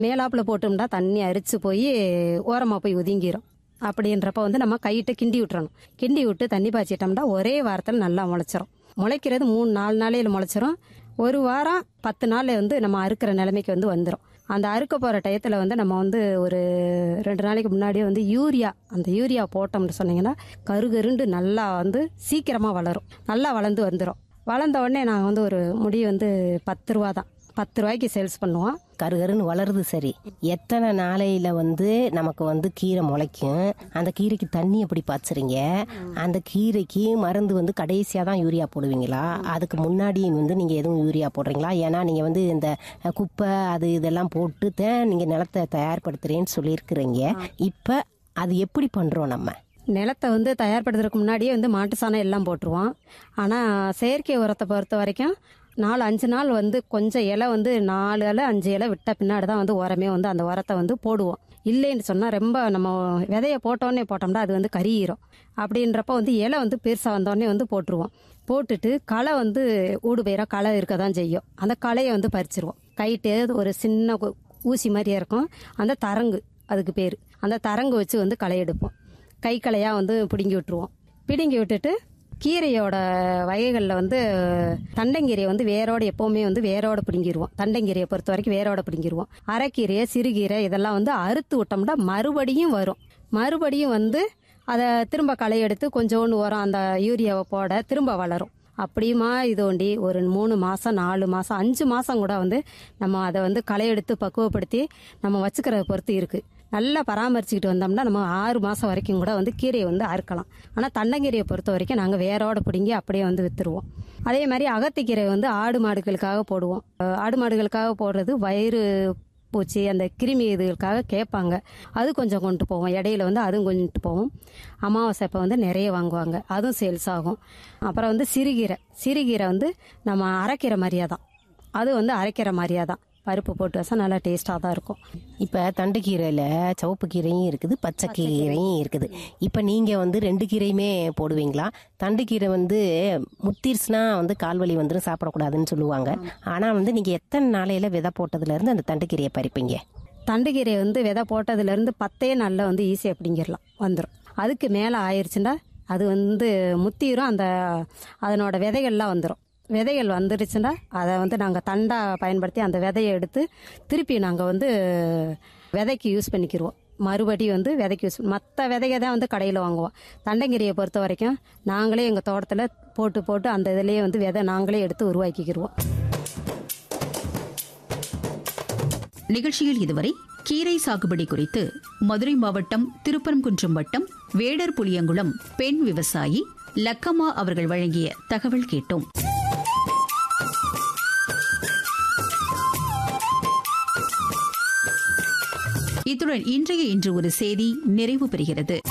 மேலாப்புல போட்டோம்னா தண்ணி அரிச்சு போய் ஓரமாக போய் ஒதுங்கிரும் அப்படின்றப்ப வந்து நம்ம கையிட்ட கிண்டி விட்டுறணும் கிண்டி விட்டு தண்ணி பாய்ச்சிட்டோம்னா ஒரே வாரத்தில் நல்லா முளைச்சிரும் முளைக்கிறது மூணு நாலு நாளையில் முளைச்சிரும் ஒரு வாரம் பத்து நாள் வந்து நம்ம அறுக்கிற நிலைமைக்கு வந்து வந்துடும் அந்த அறுக்க போகிற டயத்தில் வந்து நம்ம வந்து ஒரு ரெண்டு நாளைக்கு முன்னாடியே வந்து யூரியா அந்த யூரியா போட்டோம்னு சொன்னீங்கன்னா கருகருண்டு நல்லா வந்து சீக்கிரமாக வளரும் நல்லா வளர்ந்து வந்துடும் வளர்ந்த உடனே நாங்கள் வந்து ஒரு முடி வந்து பத்து ரூபா தான் பத்து ரூபாய்க்கு சேல்ஸ் பண்ணுவோம் கருகருன்னு வளருது சரி எத்தனை நாளையில வந்து நமக்கு வந்து கீரை முளைக்கும் அந்த கீரைக்கு தண்ணி எப்படி பாய்ச்சுறீங்க அந்த கீரைக்கு மருந்து வந்து கடைசியா தான் யூரியா போடுவீங்களா அதுக்கு முன்னாடி வந்து நீங்க எதுவும் யூரியா போடுறீங்களா ஏன்னா நீங்க வந்து இந்த குப்பை அது இதெல்லாம் போட்டு தான் நீங்க நிலத்தை தயார்படுத்துறேன்னு சொல்லியிருக்கிறீங்க இப்ப அது எப்படி பண்றோம் நம்ம நிலத்தை வந்து தயார்படுத்துறதுக்கு முன்னாடியே வந்து மாட்டு சாணம் எல்லாம் போட்டுருவோம் ஆனால் செயற்கை உரத்தை பொறுத்த வரைக்கும் நாலு அஞ்சு நாள் வந்து கொஞ்சம் இலை வந்து நாலு இலை அஞ்சு இலை விட்ட பின்னாடி தான் வந்து உரமே வந்து அந்த உரத்தை வந்து போடுவோம் இல்லைன்னு சொன்னால் ரொம்ப நம்ம விதைய போட்டோன்னே போட்டோம்னா அது வந்து கரியிரும் அப்படின்றப்ப வந்து இலை வந்து பெருசாக வந்தோடனே வந்து போட்டுருவோம் போட்டுட்டு களை வந்து ஊடு பயிராக களை இருக்க தான் செய்யும் அந்த களையை வந்து பறிச்சிருவோம் கைட்டு ஒரு சின்ன கு- ஊசி மாதிரியே இருக்கும் அந்த தரங்கு அதுக்கு பேர் அந்த தரங்கு வச்சு வந்து களை எடுப்போம் கை களையாக வந்து பிடுங்கி விட்டுருவோம் பிடுங்கி விட்டுட்டு கீரையோட வகைகளில் வந்து தண்டங்கீரையை வந்து வேரோட எப்போவுமே வந்து வேரோட பிடுங்கிடுவோம் தண்டங்கீரையை பொறுத்த வரைக்கும் வேரோட பிடுங்கிடுவோம் அரைக்கீரையை சிறுகீரை இதெல்லாம் வந்து அறுத்து விட்டோம்னா மறுபடியும் வரும் மறுபடியும் வந்து அதை திரும்ப களை எடுத்து கொஞ்சோண்டு உரம் அந்த யூரியாவை போட திரும்ப வளரும் அப்படியுமா இது ஒண்டி ஒரு மூணு மாதம் நாலு மாதம் அஞ்சு மாதம் கூட வந்து நம்ம அதை வந்து களை எடுத்து பக்குவப்படுத்தி நம்ம வச்சுக்கிறத பொறுத்து இருக்குது நல்லா பராமரிச்சுக்கிட்டு வந்தோம்னா நம்ம ஆறு மாதம் வரைக்கும் கூட வந்து கீரையை வந்து அறுக்கலாம் ஆனால் தண்டங்கீரையை பொறுத்த வரைக்கும் நாங்கள் வேரோட பிடுங்கி அப்படியே வந்து விற்றுருவோம் அதே மாதிரி அகத்திக்கீரை வந்து ஆடு மாடுகளுக்காக போடுவோம் அஹ் ஆடு மாடுகளுக்காக போடுறது வயிறு பூச்சி அந்த கிருமி இதுகளுக்காக கேட்பாங்க அது கொஞ்சம் கொண்டு போவோம் இடையில வந்து அதுவும் கொண்டு போவோம் அமாவாசை அப்போ வந்து நிறைய வாங்குவாங்க அதுவும் சேல்ஸ் ஆகும் அப்புறம் வந்து சிறுகீரை சிறுகீரை வந்து நம்ம அரைக்கிற மாதிரியே தான் அது வந்து அரைக்கிற மாதிரியே தான் பருப்பு போட்டு வச்சா நல்லா டேஸ்ட்டாக தான் இருக்கும் இப்ப தண்டுக்கீரையில சிவப்பு கீரையும் இருக்குது பச்சை கீரையும் இருக்குது இப்ப நீங்க வந்து ரெண்டு கீரையுமே போடுவீங்களா தண்டுக்கீரை வந்து முத்திருச்சுனா வந்து கால்வலி வந்துடும் சாப்பிடக்கூடாதுன்னு சொல்லுவாங்க ஆனா வந்து நீங்க எத்தனை நாளையில விதை போட்டதுல இருந்து அந்த தண்டுக்கீரையை பறிப்பீங்க தண்டுக்கீரை வந்து விதை போட்டதுலேருந்து பத்தே நாளில் வந்து ஈஸியாக பிடிங்கிடலாம் வந்துடும் அதுக்கு மேலே ஆயிடுச்சுன்னா அது வந்து முத்திரும் அந்த அதனோட விதைகள்லாம் வந்துடும் விதைகள் வந்துடுச்சுன்னா அதை வந்து நாங்கள் தண்டா பயன்படுத்தி அந்த விதையை எடுத்து திருப்பி நாங்கள் வந்து விதைக்கு யூஸ் பண்ணிக்கிருவோம் மறுபடியும் வந்து விதைக்கு யூஸ் மற்ற விதையை தான் வந்து கடையில் வாங்குவோம் தண்டங்கீரையை பொறுத்த வரைக்கும் நாங்களே எங்கள் தோட்டத்தில் போட்டு போட்டு அந்த இதுலேயே வந்து விதை நாங்களே எடுத்து உருவாக்கிக்கிருவோம் நிகழ்ச்சியில் இதுவரை கீரை சாகுபடி குறித்து மதுரை மாவட்டம் திருப்பரங்குன்றம் வட்டம் வேடர் புளியங்குளம் பெண் விவசாயி லக்கம்மா அவர்கள் வழங்கிய தகவல் கேட்டோம் இத்துடன் இன்றைய இன்று ஒரு செய்தி நிறைவு பெறுகிறது